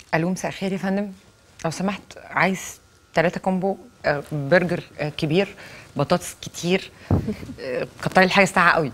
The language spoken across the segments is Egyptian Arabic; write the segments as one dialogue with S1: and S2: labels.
S1: الو مساء الخير يا فندم لو سمحت عايز ثلاثة كومبو آه، برجر آه، كبير بطاطس كتير آه، كتري الحاجة ساعة قوي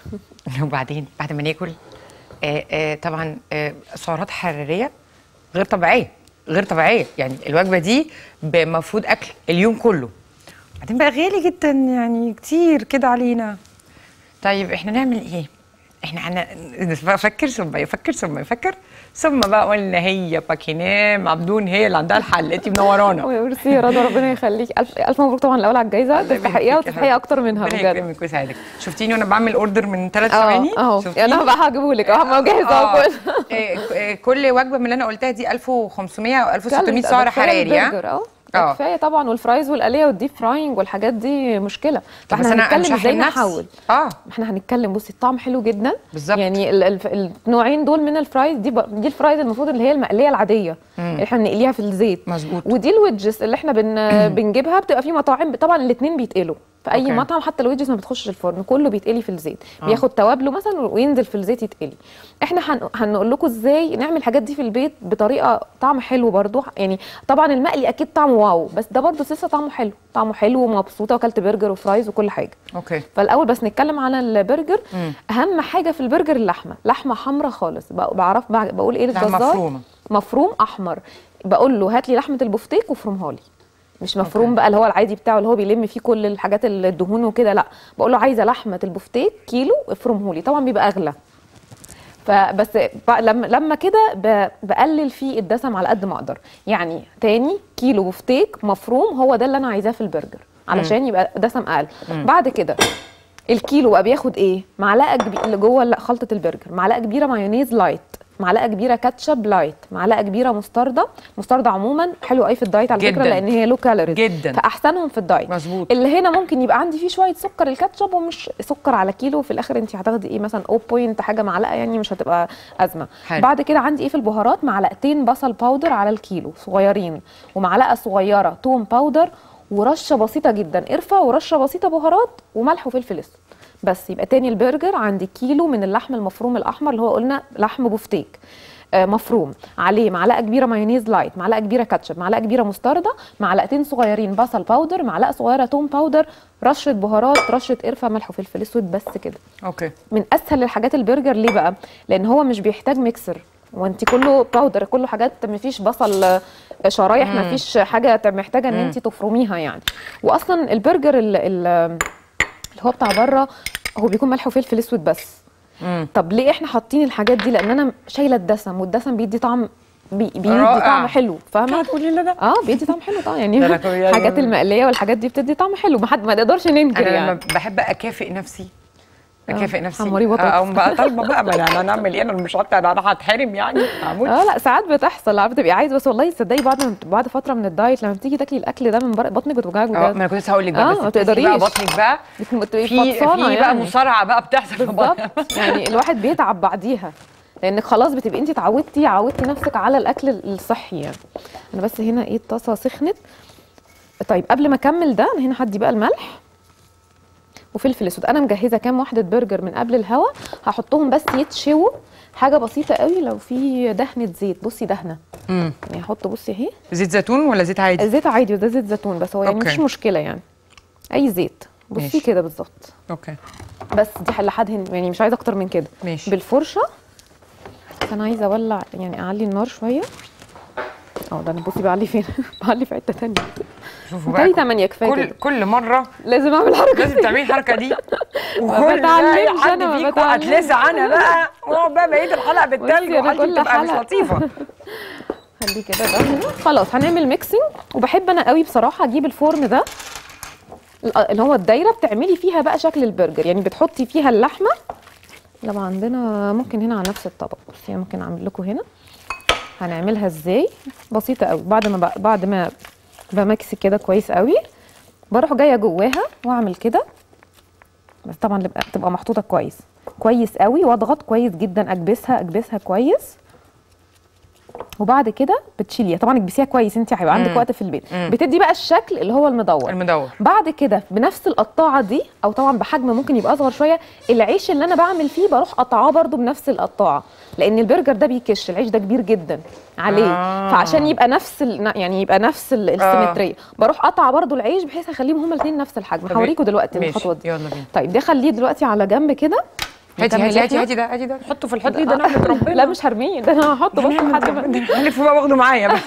S1: وبعدين بعد ما ناكل آه، آه، طبعا آه، سعرات حرارية غير طبيعية غير طبيعية يعني الوجبة دي بمفروض أكل اليوم كله بعدين بقى غالي جدا يعني كتير كده علينا طيب احنا نعمل ايه؟ احنا هنفكر ثم يفكر ثم يفكر ثم بقى قلنا هي باكينام عبدون هي اللي عندها الحل انت منورانا
S2: ميرسي يا رضا ربنا يخليك الف الف مبروك طبعا الاول على الجائزه تستحقيها وتستحقي اكتر منها
S1: ربنا
S2: بجد
S1: يكرمك ويسعدك شفتيني وانا بعمل اوردر من ثلاث
S2: اه
S1: ثواني
S2: اهو
S1: شفتيني؟
S2: انا بقى هجيبه لك اهو مجهزه
S1: آه.
S2: اهو كل
S1: إيه، إيه، كل وجبه من اللي انا قلتها دي 1500 او 1600
S2: ده
S1: سعر
S2: كفاية
S1: حراري ها؟
S2: البرجر، اه
S1: آه.
S2: ده كفايه طبعا والفرايز والقليه والديب فراينج والحاجات دي مشكله
S1: طب بس
S2: فاحنا
S1: انا أنا مش
S2: هنتكلم ازاي
S1: هحرم نفسي.
S2: نحول
S1: اه
S2: احنا هنتكلم بصي الطعم حلو جدا
S1: بالظبط.
S2: يعني ال- ال- النوعين دول من الفرايز دي ب- دي الفرايز المفروض اللي هي المقليه العاديه اللي احنا بنقليها في الزيت
S1: مظبوط.
S2: ودي الويدجز اللي احنا بن بنجيبها بتبقى في مطاعم طبعا الاثنين بيتقلوا في اي
S1: أوكي.
S2: مطعم حتى الويدجز ما بتخشش الفرن كله بيتقلي في الزيت بياخد توابله مثلا وينزل في الزيت يتقلي احنا هن... هنقول لكم ازاي نعمل الحاجات دي في البيت بطريقه طعم حلو برضو يعني طبعا المقلي اكيد طعمه واو بس ده برضو لسه طعمه حلو طعمه حلو ومبسوطه واكلت برجر وفرايز وكل حاجه
S1: اوكي
S2: فالاول بس نتكلم على البرجر اهم حاجه في البرجر اللحمه لحمه حمراء خالص بق- بعرف بع- بقول ايه
S1: لحمة
S2: للجزار
S1: مفرومة.
S2: مفروم احمر بقول له هات لي لحمه البفتيك وفرمها لي مش مفروم
S1: أوكي.
S2: بقى اللي هو العادي بتاعه اللي هو بيلم فيه كل الحاجات الدهون وكده لا بقول له عايزه لحمه البفتيك كيلو افرمه لي طبعا بيبقى اغلى فبس ب- لما لما كده ب- بقلل فيه الدسم على قد ما اقدر يعني تاني كيلو بفتيك مفروم هو ده اللي انا عايزاه في البرجر علشان يبقى دسم اقل بعد كده الكيلو بقى بياخد ايه معلقه كبيره اللي جوه لا، خلطه البرجر معلقه كبيره مايونيز لايت معلقه كبيره كاتشب لايت معلقه كبيره مستردة مستردة عموما حلو قوي في الدايت على فكره
S1: جداً.
S2: لان هي لو كالوريز
S1: جداً.
S2: فاحسنهم في الدايت
S1: مظبوط.
S2: اللي هنا ممكن يبقى عندي فيه شويه سكر الكاتشب ومش سكر على كيلو في الاخر انت هتاخدي ايه مثلا 0 بوينت حاجه معلقه يعني مش هتبقى ازمه
S1: حلو.
S2: بعد كده عندي ايه في البهارات معلقتين بصل باودر على الكيلو صغيرين ومعلقه صغيره توم باودر ورشه بسيطه جدا قرفه ورشه بسيطه بهارات وملح وفلفل اسود بس يبقى تاني البرجر عندي كيلو من اللحم المفروم الاحمر اللي هو قلنا لحم بفتيك آه، مفروم عليه معلقه كبيره مايونيز لايت معلقه كبيره كاتشب معلقه كبيره مستردة معلقتين صغيرين بصل باودر معلقه صغيره توم باودر رشه بهارات رشه قرفه ملح وفلفل اسود بس كده
S1: اوكي
S2: من اسهل الحاجات البرجر ليه بقى لان هو مش بيحتاج ميكسر وانت كله باودر كله حاجات ما فيش بصل آه، شرايح ما فيش حاجه محتاجه ان انت تفرميها يعني واصلا البرجر ال- ال- اللي هو بتاع بره هو بيكون ملح وفلفل اسود بس
S1: مم.
S2: طب ليه احنا حاطين الحاجات دي لان انا شايله الدسم والدسم بيدي طعم بي بيدي
S1: رائع.
S2: طعم حلو فاهمه
S1: هتقولي لنا
S2: اه بيدي طعم حلو طبعا
S1: ده
S2: يعني
S1: أنا كو- يعني-
S2: الحاجات المقليه والحاجات دي بتدي طعم حلو ما حد ما نقدرش ننكر
S1: انا لما
S2: يعني
S1: بحب اكافئ نفسي اكافئ نفسي
S2: حمري بطاطس.
S1: اقوم بقى طالبه بقى ما انا أنا اعمل ايه انا مش هت- انا هتحرم يعني هموت
S2: اه لا ساعات بتحصل عارفه تبقي عايز بس والله تصدقي بعد ما بعد فتره من الدايت لما بتيجي تاكلي الاكل ده من بره بطنك بتوجعك
S1: اه ما
S2: بجد
S1: انا كنت لسه هقول لك بقى
S2: آه،
S1: بس
S2: ما
S1: تحسي بقى
S2: تقدريش.
S1: بطنك بقى
S2: بتبقي
S1: في
S2: فطسانه
S1: في بقى
S2: يعني
S1: مصارعه بقى بتحصل في بطنك.
S2: بالظبط يعني الواحد بيتعب بعديها لانك خلاص بتبقي انت اتعودتي عودتي نفسك على الاكل الصحي يعني انا بس هنا ايه الطاسه سخنت طيب قبل ما اكمل ده انا هنا هدي بقى الملح وفلفل اسود انا مجهزه كام واحده برجر من قبل الهوا هحطهم بس يتشووا حاجه بسيطه قوي لو في دهنه زيت بصي دهنه
S1: مم.
S2: يعني هحط بصي اهي
S1: زيت زيتون ولا زيت عادي
S2: الزيت عادي وده زيت زيتون بس هو يعني
S1: أوكي.
S2: مش مشكله يعني اي زيت
S1: ماشي.
S2: بصي كده بالظبط
S1: اوكي
S2: بس دي اللي هدهن يعني مش عايزه اكتر من كده
S1: ماشي.
S2: بالفرشه بس انا عايزه اولع يعني اعلي النار شويه اه ده انا بصي بعلي فين بعلي في حته تانية
S1: شوفوا
S2: متهيألي
S1: بقى
S2: 8 كفايه
S1: كل
S2: كده
S1: كل مره
S2: لازم اعمل حركه
S1: لازم تعملي الحركه دي
S2: ما
S1: وكل بقى
S2: بتعلمش
S1: حد
S2: أنا، ما
S1: فيكم
S2: بتعلمش.
S1: هتلسع انا بقى واقعد بقى بقيه الحلقه بالتلج
S2: بصي، أنا
S1: وحالتي
S2: كل
S1: بتبقى مش
S2: حلقة.
S1: لطيفه
S2: خليه كده ده هنا خلاص هنعمل ميكسنج وبحب انا قوي بصراحه اجيب الفرن ده اللي هو الدايره بتعملي فيها بقى شكل البرجر يعني بتحطي فيها اللحمه لو عندنا ممكن هنا على نفس الطبق بصي أنا ممكن اعمل لكم هنا هنعملها ازاي بسيطه قوي بعد ما ب... بعد ما بمكسي كده كويس قوي بروح جايه جواها واعمل كده بس طبعا تبقى تبقى محطوطه كويس كويس قوي واضغط كويس جدا اكبسها اكبسها كويس وبعد كده بتشيليها طبعا اكبسيها كويس انت هيبقى عندك
S1: مم.
S2: وقت في البيت
S1: مم.
S2: بتدي بقى الشكل اللي هو المدور
S1: المدور
S2: بعد كده بنفس القطاعه دي او طبعا بحجم ممكن يبقى اصغر شويه العيش اللي انا بعمل فيه بروح قطعاه برده بنفس القطاعه لان البرجر ده بيكش العيش ده كبير جدا عليه
S1: آه.
S2: فعشان يبقى نفس ال... يعني يبقى نفس ال- السيمتريه بروح قطع برده العيش بحيث اخليهم هما الاثنين نفس الحجم
S1: طب
S2: هوريكم دلوقتي
S1: ماشي
S2: الخطوه دي
S1: يلا بينا
S2: طيب ده خليه دلوقتي على جنب كده
S1: هاتي
S2: نكمل
S1: هاتي هاتي
S2: إحنا.
S1: هاتي ده هاتي ده حطه في الحوض ليه ده نعمة ربنا
S2: لا مش هرميه ده انا هحطه بس لحد ما
S1: هلف بقى واخده معايا بقى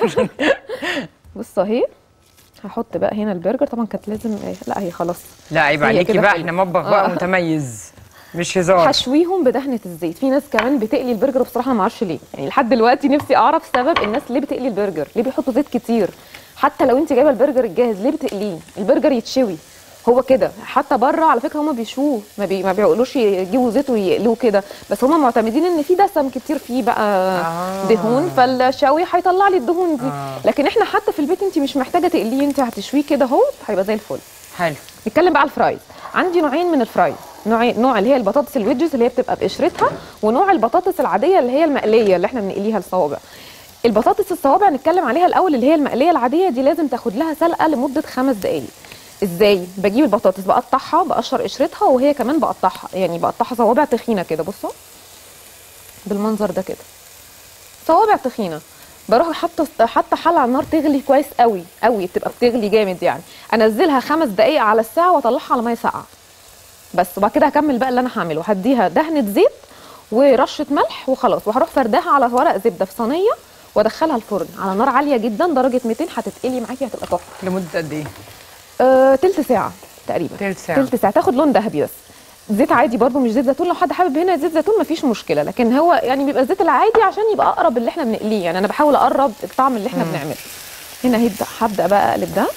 S2: بص اهي هحط بقى هنا البرجر طبعا كانت لازم لا هي خلاص
S1: لا عيب
S2: هي
S1: عليكي
S2: كده
S1: بقى
S2: حلوة.
S1: احنا مطبخ بقى
S2: آه.
S1: متميز مش هزار
S2: هشويهم بدهنه الزيت في ناس كمان بتقلي البرجر بصراحه انا ما اعرفش ليه يعني لحد دلوقتي نفسي اعرف سبب الناس ليه بتقلي البرجر ليه بيحطوا زيت كتير حتى لو انت جايبه البرجر الجاهز ليه بتقليه البرجر يتشوي هو كده حتى بره على فكره هم بيشوه ما, بي... ما بيقولوش يجيبوا زيت ويقلوه كده بس هم معتمدين ان في دسم كتير فيه بقى
S1: آه.
S2: دهون فالشوي هيطلع لي الدهون دي
S1: آه.
S2: لكن احنا حتى في البيت انت مش محتاجه تقليه انت هتشويه كده اهو هيبقى زي الفل
S1: حلو
S2: نتكلم بقى على الفرايز عندي نوعين من الفرايز نوع نوع اللي هي البطاطس الويدجز اللي هي بتبقى بقشرتها ونوع البطاطس العاديه اللي هي المقليه اللي احنا بنقليها الصوابع البطاطس الصوابع نتكلم عليها الاول اللي هي المقليه العاديه دي لازم تاخد لها سلقه لمده خمس دقائق ازاي بجيب البطاطس بقطعها بقشر قشرتها وهي كمان بقطعها يعني بقطعها صوابع تخينه كده بصوا بالمنظر ده كده صوابع تخينه بروح حاطه حاطه حله على النار تغلي كويس قوي قوي بتبقى بتغلي جامد يعني انزلها خمس دقائق على الساعه واطلعها على ميه ساقعه بس وبعد كده هكمل بقى اللي انا هعمله هديها دهنه زيت ورشه ملح وخلاص وهروح فرداها على ورق زبده في صينيه وادخلها الفرن على نار عاليه جدا درجه 200 هتتقلي معاكي هتبقى تحفه
S1: لمده قد ايه؟
S2: أه تلت ساعه تقريبا
S1: تلت ساعة.
S2: تلت ساعه تاخد لون ذهبي بس زيت عادي برضو مش زيت زيتون لو حد حابب هنا زيت زيتون مفيش مشكله لكن هو يعني بيبقى الزيت العادي عشان يبقى اقرب اللي احنا بنقليه يعني انا بحاول اقرب الطعم اللي احنا بنعمله هنا هبدا هبدا بقى اقلب ده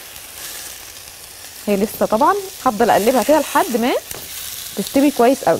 S2: هي لسه طبعا هفضل اقلبها كده لحد ما تستوي كويس قوي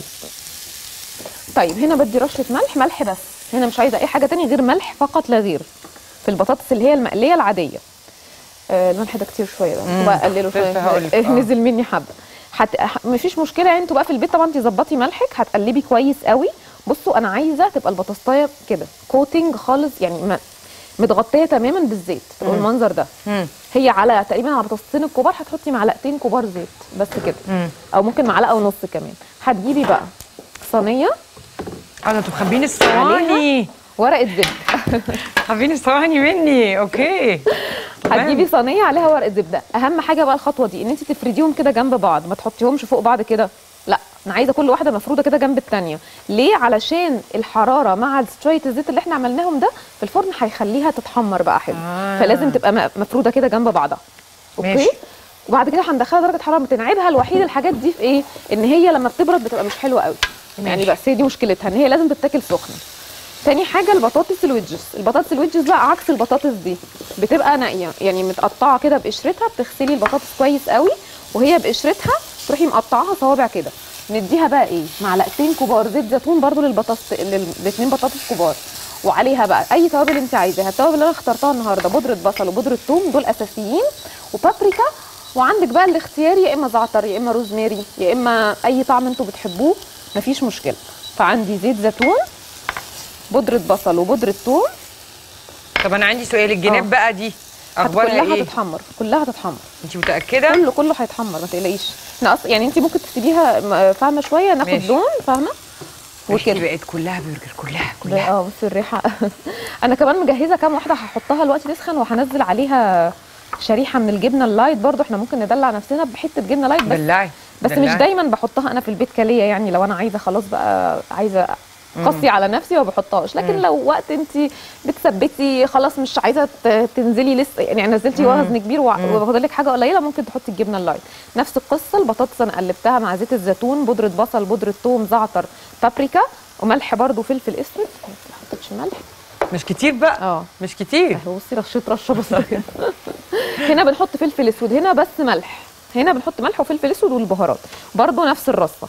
S2: طيب هنا بدي رشه ملح ملح بس هنا مش عايزه اي حاجه تانية غير ملح فقط لا غير في البطاطس اللي هي المقليه العاديه آه الملح ده كتير شويه بقى بقى اقلله شويه
S1: لسه هقولك،
S2: آه،
S1: آه.
S2: نزل مني حبه حت... ح- مفيش مشكله يعني انتوا بقى في البيت طبعا تظبطي ملحك هتقلبي كويس قوي بصوا انا عايزه تبقى البطاطايه كده كوتنج خالص يعني ما متغطيه تماما بالزيت بالمنظر ده
S1: مم.
S2: هي على تقريبا على بطاطستين الكبار هتحطي معلقتين كبار زيت بس كده
S1: مم.
S2: او ممكن معلقه ونص كمان هتجيبي بقى صينيه
S1: اه ده انتوا مخبيين الصواني
S2: ورقه زبده
S1: مخبيين الصواني مني اوكي تمام.
S2: هتجيبي صينيه عليها ورقه زبده اهم حاجه بقى الخطوه دي ان انت تفرديهم كده جنب بعض ما تحطيهمش فوق بعض كده لا انا عايزه كل واحده مفروده كده جنب الثانيه ليه علشان الحراره مع شويه الزيت اللي احنا عملناهم ده في الفرن هيخليها تتحمر بقى حلو
S1: آه.
S2: فلازم تبقى م- مفروده كده جنب بعضها اوكي
S1: ماشي.
S2: وبعد كده هندخلها درجه حراره 200 عيبها الوحيد الحاجات دي في ايه ان هي لما بتبرد بتبقى مش حلوه قوي يعني
S1: ماشي.
S2: بس هي دي مشكلتها ان هي لازم تتاكل سخنه تاني حاجه البطاطس الويدجز البطاطس الويدجز بقى عكس البطاطس دي بتبقى نائيه يعني متقطعه كده بقشرتها بتغسلي البطاطس كويس قوي وهي بقشرتها تروحي مقطعاها صوابع كده نديها بقى ايه معلقتين كبار زيت زيتون برضو للبطاطس الاثنين بطاطس كبار وعليها بقى اي توابل انت عايزاها التوابل اللي انا اخترتها النهارده بودره بصل وبودره ثوم دول اساسيين وبابريكا وعندك بقى الاختيار يا اما زعتر يا اما روزماري يا اما اي طعم انتوا بتحبوه مفيش مشكله فعندي زيت زيتون بودره بصل وبودره ثوم
S1: طب انا عندي سؤال الجناب
S2: آه.
S1: بقى دي
S2: هت-
S1: اخبارها
S2: كلها
S1: ايه؟
S2: هتتحمر كلها هتتحمر
S1: انت متاكده؟
S2: كله كله هيتحمر ما تقلقيش احنا اصلا يعني انت ممكن تسيبيها م- فاهمه شويه ناخد
S1: ماشي.
S2: لون فاهمه
S1: وكده
S2: وكده
S1: بقت كلها برجر كلها
S2: ده-
S1: كلها
S2: اه بصي الريحه انا كمان مجهزه كام واحده هحطها دلوقتي تسخن وهنزل عليها شريحه من الجبنه اللايت برضو احنا ممكن ندلع نفسنا بحته جبنه لايت بس
S1: دلعي
S2: بس مش
S1: دلعي.
S2: دايما بحطها انا في البيت كليه يعني لو انا عايزه خلاص بقى عايزه قصي على نفسي ما بحطهاش لكن لو وقت انت بتثبتي خلاص مش عايزه ت- تنزلي لسه يعني نزلتي وزن كبير وع- وفاضل لك حاجه قليله ممكن تحطي الجبنه اللايت نفس القصه البطاطس انا قلبتها مع زيت الزيتون بودره بصل بودره ثوم زعتر بابريكا وملح برضو فلفل اسود ما حطيتش ملح
S1: مش كتير بقى
S2: اه
S1: مش كتير
S2: اهو بصي رشيت رشه بس كده هنا بنحط فلفل اسود هنا بس ملح هنا بنحط ملح وفلفل اسود والبهارات برضو نفس الرصه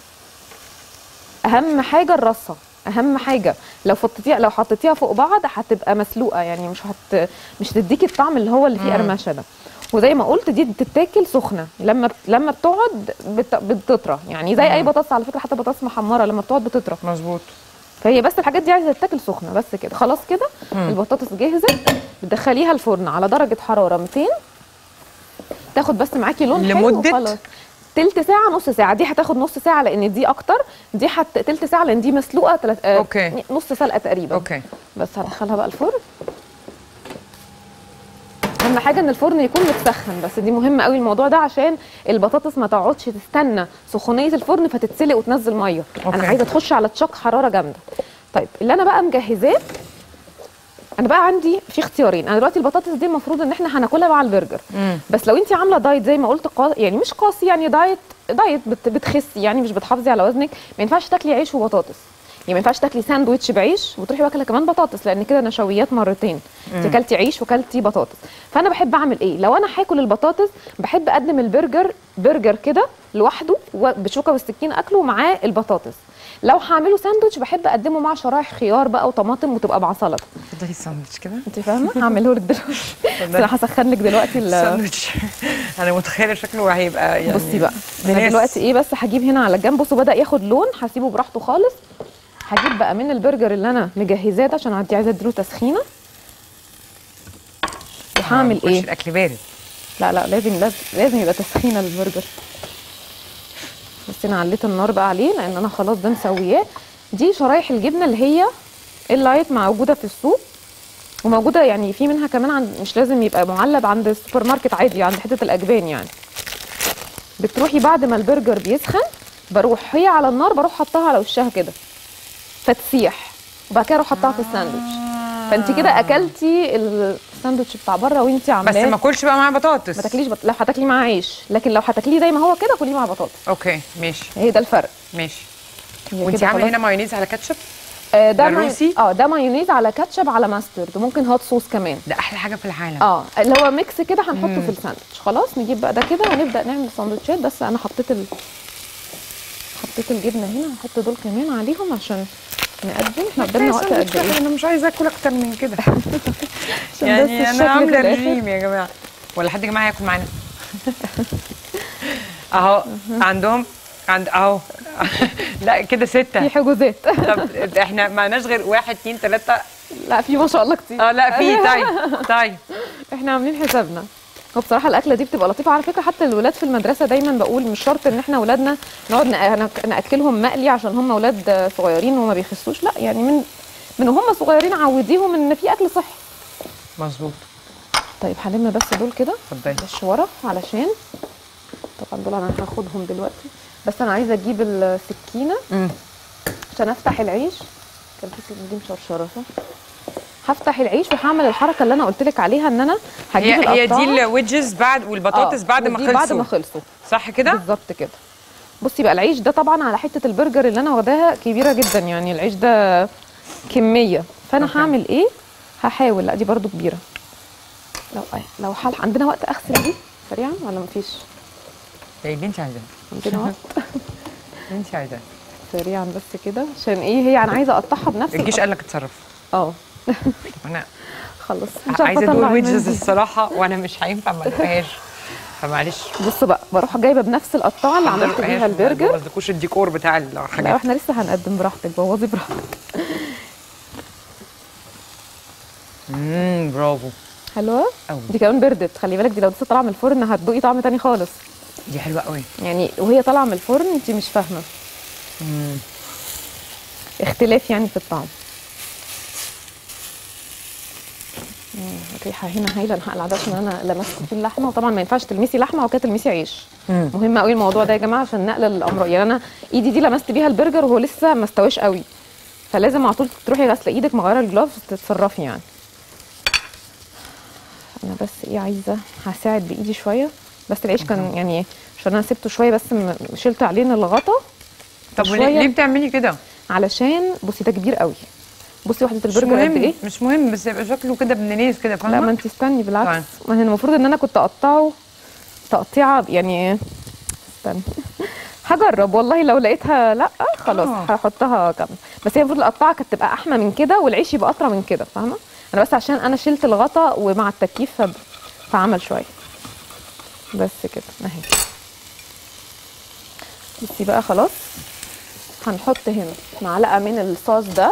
S2: اهم حاجه الرصه اهم حاجه لو حطيتيها لو حطيتيها فوق بعض هتبقى مسلوقه يعني مش هت مش هتديكي الطعم اللي هو اللي فيه قرمشه ده وزي ما قلت دي بتتاكل سخنه لما بت... لما بتقعد بت... بتطرى يعني زي اي بطاطس على فكره حتى بطاطس محمره لما بتقعد بتطرى
S1: مظبوط
S2: فهي بس الحاجات دي عايزه تتاكل سخنه بس كده خلاص كده البطاطس جهزت بتدخليها الفرن على درجه حراره 200 تاخد بس معاكي لون حلو
S1: لمدة؟
S2: وخلاص. تلت ساعة نص ساعة دي هتاخد نص ساعة لأن دي أكتر دي حت تلت ساعة لأن دي مسلوقة تلت... آه
S1: أوكي.
S2: نص سلقة تقريبا
S1: اوكي
S2: بس هدخلها بقى الفرن اهم حاجه ان الفرن يكون متسخن بس دي مهمه قوي الموضوع ده عشان البطاطس ما تقعدش تستنى سخونيه الفرن فتتسلق وتنزل ميه
S1: أوكي.
S2: انا عايزه تخش على تشك حراره جامده طيب اللي انا بقى مجهزاه انا بقى عندي في اختيارين انا دلوقتي البطاطس دي المفروض ان احنا هناكلها مع البرجر
S1: مم.
S2: بس لو انت عامله دايت زي ما قلت قا... يعني مش قاسي يعني دايت دايت بت... بتخسي يعني مش بتحافظي على وزنك ما ينفعش تاكلي عيش وبطاطس يعني ما ينفعش تاكلي ساندويتش بعيش وتروحي واكله كمان بطاطس لان كده نشويات مرتين انت اكلتي عيش وكلتي بطاطس فانا بحب اعمل ايه لو انا هاكل البطاطس بحب اقدم البرجر برجر كده لوحده وبشوكه والسكين اكله معاه البطاطس لو هعمله ساندوتش بحب اقدمه مع شرايح خيار بقى وطماطم وتبقى مع سلطه
S1: اتفضلي الساندوتش كده
S2: انت فاهمه هعمله لك دلوقتي بس انا هسخن لك دلوقتي ال-
S1: الساندوتش انا متخيله شكله هيبقى يعني
S2: بصي بقى انا
S1: بناس.
S2: دلوقتي ايه بس هجيب هنا على الجنب بصوا بدا ياخد لون هسيبه براحته خالص هجيب بقى من البرجر اللي انا مجهزاه ده عشان عندي عايزه اديله تسخينه وهعمل
S1: ما
S2: ايه
S1: يكونش الاكل بارد
S2: لا لا لازم لازم, لازم يبقى تسخينه للبرجر بس انا عليت النار بقى عليه لان انا خلاص ده مسوياه دي شرايح الجبنه اللي هي اللايت موجوده في السوق وموجوده يعني في منها كمان عند مش لازم يبقى معلب عند السوبر ماركت عادي عند حته الاجبان يعني بتروحي بعد ما البرجر بيسخن بروح هي على النار بروح حطها على وشها كده فتسيح وبعد كده اروح حطها في الساندوتش فانت كده اكلتي الساندوتش بتاع بره وانت
S1: بس
S2: عاملاه
S1: ما اكلش بقى معاه بطاطس
S2: ما تاكليش بط... لو هتاكلي معاه عيش لكن لو هتاكليه زي ما هو كده كليه مع بطاطس
S1: اوكي ماشي
S2: هي ده الفرق
S1: ماشي
S2: هي
S1: وانت
S2: كده
S1: عامله
S2: خلاص.
S1: هنا مايونيز على كاتشب
S2: آه ده
S1: ده
S2: ماي-
S1: روسي؟
S2: اه ده مايونيز على كاتشب على ماسترد وممكن هوت صوص كمان
S1: ده احلى حاجه في العالم
S2: اه اللي هو ميكس كده هنحطه في الساندوتش خلاص نجيب بقى ده كده ونبدا نعمل ساندوتشات بس انا حطيت ال... حطيت الجبنه هنا هحط دول كمان عليهم عشان نقدم احنا قدامنا وقت قد ايه
S1: انا مش عايزه اكل اكتر من كده
S2: عشان
S1: يعني
S2: بس
S1: انا
S2: الشكل في
S1: عامله
S2: الآخر.
S1: رجيم يا جماعه ولا حد يا جماعه ياكل معانا اهو عندهم عند اهو لا كده
S2: في
S1: ستة
S2: حجوزات
S1: طب احنا معناش غير واحد اتنين تلاتة
S2: لا في ما شاء الله كتير
S1: اه لا في طيب طيب
S2: احنا عاملين حسابنا هو بصراحه الاكله دي بتبقى لطيفه على فكره حتى الولاد في المدرسه دايما بقول مش شرط ان احنا اولادنا نقعد نأ- نك- ناكلهم مقلي عشان هم اولاد صغيرين وما بيخسوش لا يعني من من هم صغيرين عوديهم ان في اكل صحي
S1: مظبوط
S2: طيب هلم بس دول كده
S1: اتفضلي
S2: مش ورا علشان طبعا دول انا هاخدهم دلوقتي بس انا عايزه اجيب السكينه
S1: مم.
S2: عشان افتح العيش كان في دي مشرشره صح هفتح العيش وهعمل الحركه اللي انا قلت لك عليها ان انا هجيب
S1: هي هي دي
S2: القطاعة.
S1: الويدجز بعد والبطاطس
S2: آه،
S1: بعد ما
S2: ودي بعد
S1: خلصوا
S2: ما خلصوا
S1: صح كده
S2: بالظبط كده بصي بقى العيش ده طبعا على حته البرجر اللي انا واخداها كبيره جدا يعني العيش ده كميه فانا
S1: أوكي.
S2: هعمل ايه هحاول لا دي برضو كبيره لو لو حال عندنا وقت اغسل دي سريعا ولا مفيش
S1: ايه اللي انت عايزاه
S2: عندنا وقت
S1: اللي انت عايزاه
S2: سريعا بس كده عشان ايه هي انا عايزه اقطعها بنفس
S1: الجيش
S2: القط-
S1: قال لك اتصرف
S2: اه
S1: انا
S2: خلص مش عارفة
S1: عايزه
S2: أطلع
S1: ادوق
S2: منين
S1: ويدجز
S2: دي.
S1: الصراحه وانا مش هينفع ما ادوقهاش فمعلش
S2: بصوا بقى بروح جايبه بنفس القطاعه اللي عملت بيها
S1: ما
S2: البرجر
S1: قصدكوش الديكور بتاع
S2: لا
S1: الحاجات
S2: احنا لسه هنقدم براحتك بوظي براحتك
S1: امم برافو
S2: حلوه
S1: أوي.
S2: دي كمان بردت خلي بالك دي لو لسه طالعه من الفرن هتدوقي طعم تاني خالص
S1: دي حلوه قوي
S2: يعني وهي طالعه من الفرن انت مش فاهمه اختلاف يعني في الطعم مم، الريحه هنا هايله انا هقلع ده عشان انا لمست فيه اللحمه وطبعا ما ينفعش تلمسي لحمه وكده تلمسي عيش
S1: مم.
S2: مهم قوي الموضوع ده يا جماعه عشان نقل الامراض يعني انا ايدي دي لمست بيها البرجر وهو لسه ما استواش قوي فلازم على طول تروحي غاسله ايدك مغيره الجلوفز تتصرفي يعني انا بس ايه عايزه هساعد بايدي شويه بس العيش كان يعني عشان انا سبته شويه بس م- شلت عليه الغطا
S1: طب
S2: شوية.
S1: وليه ليه بتعملي كده؟
S2: علشان بصي ده كبير قوي بصي واحده
S1: مش
S2: البرجر قد
S1: مهم
S2: ايه
S1: مش مهم بس يبقى شكله كده ابن كده
S2: لا
S1: فاهمه؟
S2: ما انت استني بالعكس
S1: طيب.
S2: ما هي المفروض ان انا كنت اقطعه تقطيعه يعني استني هجرب والله لو لقيتها لا خلاص
S1: آه.
S2: هحطها كامله بس هي المفروض القطاعه كانت تبقى احمى من كده والعيش يبقى اطرى من كده فاهمه انا بس عشان انا شلت الغطا ومع التكييف ف- فعمل شويه بس كده اهي بصي بقى خلاص هنحط هنا معلقه من الصوص ده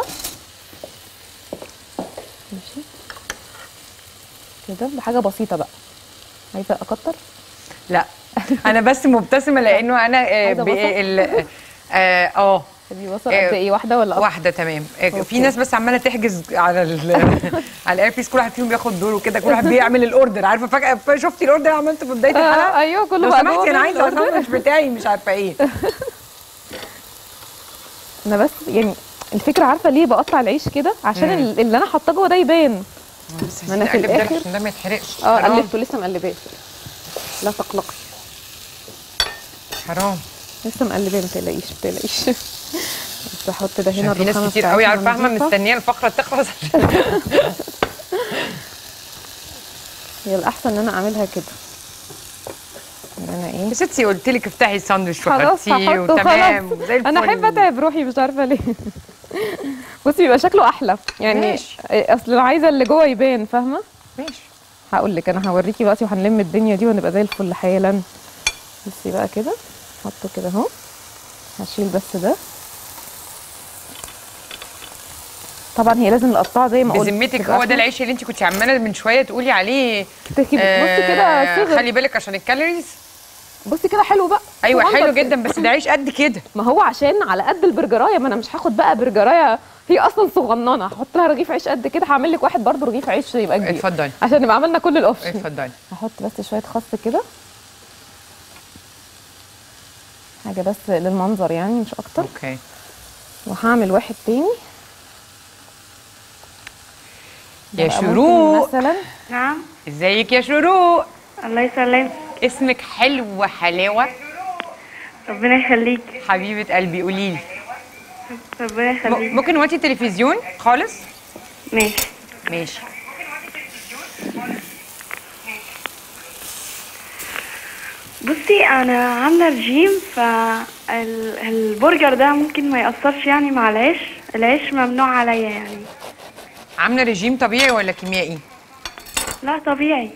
S2: ماشي كده بحاجه بسيطه بقى عايزه اكتر
S1: لا انا بس مبتسمه لانه انا آه،
S2: عايزة
S1: ب-
S2: بصل؟
S1: اه اه آه،
S2: دي بصل
S1: إيه،
S2: قد ايه واحده ولا أكتر؟
S1: واحده تمام آه، في
S2: أوكي.
S1: ناس بس عماله تحجز على ال على الاير بيس كل واحد فيهم بياخد دوره كده كل واحد بيعمل الاوردر عارفه فجاه شفتي الاوردر اللي عملته في بدايه
S2: آه،
S1: الحلقه
S2: ايوه كله
S1: لو
S2: بقى
S1: سمحتي
S2: جوه
S1: انا عايزه
S2: الأوردر.
S1: الساندوتش بتاعي مش عارفه ايه
S2: انا بس يعني الفكره عارفه ليه بقطع العيش كده عشان ال- اللي انا حاطاه جوه ده يبان ما أنا في
S1: نقلب ده
S2: الآخر-
S1: عشان ده ما يتحرقش
S2: اه
S1: حرام
S2: قلبته لسه مقلباه لا تقلقي
S1: حرام
S2: لسه مقلباه ما تقلقيش ما تقلقيش بس احط ده هنا
S1: عشان في ناس
S2: الرخامة
S1: كتير قوي
S2: بتاعتنا
S1: عارفه فاهمه
S2: نضيفة.
S1: مستنيه الفقره تخلص
S2: هي الاحسن ان انا اعملها كده ان انا ايه
S1: يا ستي قلت لك افتحي الساندوتش
S2: خلاص
S1: وحطيه
S2: هحطه
S1: وتمام
S2: خلاص
S1: زي الفل
S2: انا احب اتعب روحي مش عارفه ليه بصي بيبقى شكله احلى يعني
S1: ماشي.
S2: اصل انا عايزه اللي جوه يبان فاهمه
S1: ماشي
S2: هقول لك انا هوريكي دلوقتي وهنلم الدنيا دي ونبقى زي الفل حالا بصي بقى كده حطه كده اهو هشيل بس ده طبعا هي لازم نقطعها زي ما قلت
S1: بذمتك
S2: تبقى
S1: هو ده
S2: عارفة-
S1: العيش اللي انت كنت عماله من شويه تقولي عليه
S2: تركي- بصي كده
S1: آه،
S2: صغر
S1: خلي بالك عشان الكالوريز
S2: بصي كده حلو بقى
S1: ايوه
S2: صغنطر
S1: حلو
S2: كده.
S1: جدا بس ده عيش قد كده
S2: ما هو عشان على قد البرجرايه ما انا مش هاخد بقى برجرايه هي اصلا صغننه هحط لها رغيف عيش قد كده هعمل لك واحد برضو رغيف عيش يبقى كبير
S1: اتفضلي
S2: عشان نبقى عملنا كل الاوبشن
S1: اتفضلي
S2: هحط بس شويه خس كده حاجه بس للمنظر يعني مش اكتر
S1: اوكي
S2: وهعمل واحد تاني
S1: يا
S2: بقى ممكن
S1: شروق
S2: مثلا
S3: نعم
S1: ازيك يا شروق
S3: الله يسلمك
S1: اسمك حلو حلاوه
S3: ربنا يخليك
S1: حبيبه قلبي قولي لي
S3: ربنا يخليك
S1: ممكن نوطي التلفزيون خالص
S3: ماشي
S1: ماشي
S3: بصي انا عامله رجيم فالبرجر ده ممكن ما ياثرش يعني مع العيش العيش ممنوع عليا يعني
S1: عامله رجيم طبيعي ولا كيميائي
S3: لا طبيعي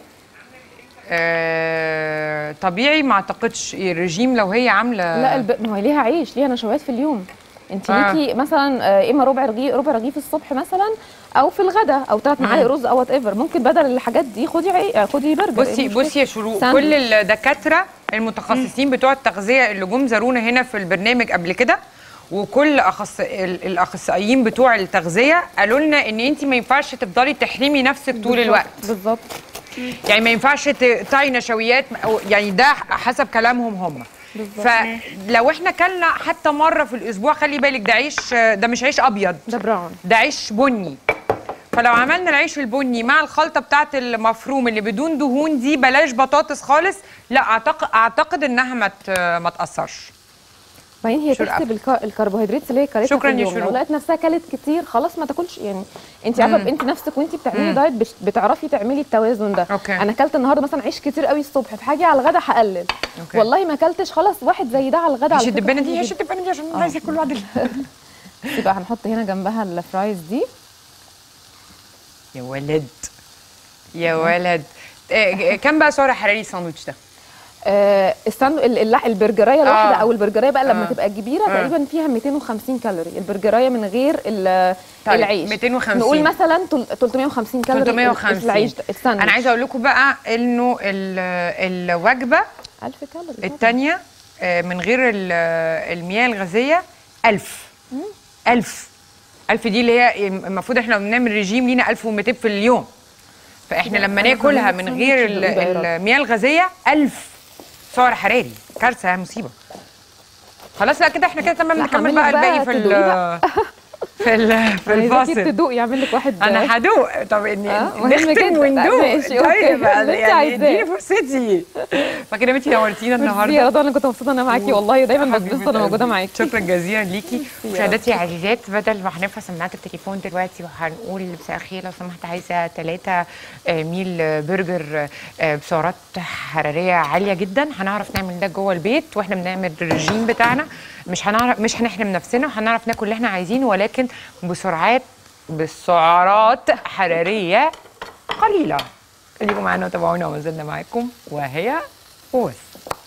S1: آه، طبيعي ما اعتقدش الرجيم لو هي عامله
S2: لا الب... ما هي ليها عيش ليها نشويات في اليوم انت
S1: آه.
S2: ليكي مثلا آه، اما ربع رغيف ربع رغيف الصبح مثلا او في الغداء او ثلاث معالق رز او وات ايفر ممكن بدل الحاجات دي خدي عي... آه، خدي برجر
S1: بصي
S2: إيه المشكلة؟
S1: بصي يا شروق
S2: ساندوتش.
S1: كل الدكاتره المتخصصين بتوع التغذيه اللي جم زارونا هنا في البرنامج قبل كده وكل أخص... ال- الاخصائيين بتوع التغذيه قالوا لنا ان انت ما ينفعش تفضلي تحرمي نفسك طول
S2: بالظبط،
S1: الوقت
S2: بالظبط
S1: يعني ما ينفعش تقطعي نشويات أو يعني ده حسب كلامهم هم
S2: بالظبط.
S1: فلو احنا كلنا حتى مره في الاسبوع خلي بالك ده عيش ده مش عيش ابيض
S2: ده براون
S1: ده عيش بني فلو عملنا العيش البني مع الخلطه بتاعت المفروم اللي بدون دهون دي بلاش بطاطس خالص لا اعتقد اعتقد انها ما ت- ما تاثرش
S2: بعدين هي
S1: شور
S2: تحسب الكا... الكربوهيدرات اللي هي كلتها
S1: شكراً
S2: في
S1: يا
S2: اليوم لو
S1: شروق.
S2: لقيت نفسها كلت كتير خلاص ما تاكلش يعني انت عارفه انت نفسك وانت بتعملي دايت بش... بتعرفي تعملي التوازن ده
S1: أوكي.
S2: انا اكلت النهارده مثلا عيش كتير قوي الصبح فهاجي على الغدا هقلل
S1: أوكي.
S2: والله ما اكلتش خلاص واحد زي ده على الغدا
S1: عيش
S2: على فكرة
S1: الدبانه
S2: حلو
S1: دي عيش
S2: جداً.
S1: الدبانه دي عشان أنا عايزه اكل واحد
S2: يبقى هنحط هنا جنبها الفرايز دي
S1: يا ولد يا ولد آه، كم بقى سعر حراري الساندوتش ده؟
S2: آه الساندو ال- ال- البرجرايه الواحده
S1: آه.
S2: او البرجرايه بقى لما
S1: آه.
S2: تبقى كبيره
S1: آه.
S2: تقريبا فيها 250 كالوري البرجرايه من غير ال-
S1: طيب،
S2: العيش
S1: 250.
S2: نقول مثلا تل- 350 كالوري
S1: 350
S2: العيش ده الساندوتش
S1: انا عايزه اقول لكم بقى انه ال- الوجبه
S2: 1000 كالوري طبعاً.
S1: الثانيه من غير ال- المياه الغازيه 1000 1000 1000 دي اللي هي المفروض احنا بنعمل ريجيم لينا 1200 في اليوم فاحنا
S2: لا،
S1: لما
S2: أنا
S1: ناكلها
S2: كمان
S1: من غير ال-
S2: ساندوتش بالبيض.
S1: المياه الغازيه 1000 سعر حراري كارثه مصيبه خلاص لا كده احنا كده تمام
S2: لا،
S1: نكمل
S2: هعمل
S1: بقى
S2: لك
S1: الباقي
S2: بقى
S1: في
S2: تدوقي
S1: ال-
S2: بقى.
S1: في ال- في
S2: عايزاكي
S1: الفاصل
S2: تدوق يعمل لك واحد
S1: انا هدوق طب اني
S2: آه، مهم
S1: نختم
S2: جدا.
S1: وندوق
S2: ماشي، أوكي.
S1: طيب
S2: اللي انت
S1: يعني
S2: عايزاه.
S1: اديني فرصتي فكده انتي نورتينا
S2: ميرسي يا
S1: النهارده
S2: رضا انا كنت مبسوطه ان انا معاكي والله دايما
S1: حبيبة
S2: بتبسط انا موجوده
S1: قلبي.
S2: معاكي
S1: شكرا جزيلا ليكي
S2: يا
S1: مشاهداتي العزيزات بدل ما هنرفع سماعات التليفون دلوقتي وهنقول مساء الخير لو سمحت عايزه ثلاثه ميل برجر آه، بسعرات حراريه عاليه جدا هنعرف نعمل ده جوه البيت واحنا بنعمل الرجيم بتاعنا مش هنعرف مش هنحرم نفسنا وهنعرف ناكل اللي احنا عايزينه ولكن بسرعات بسعرات حراريه قليله خليكم معانا وتابعونا وما زلنا معاكم وهي وبس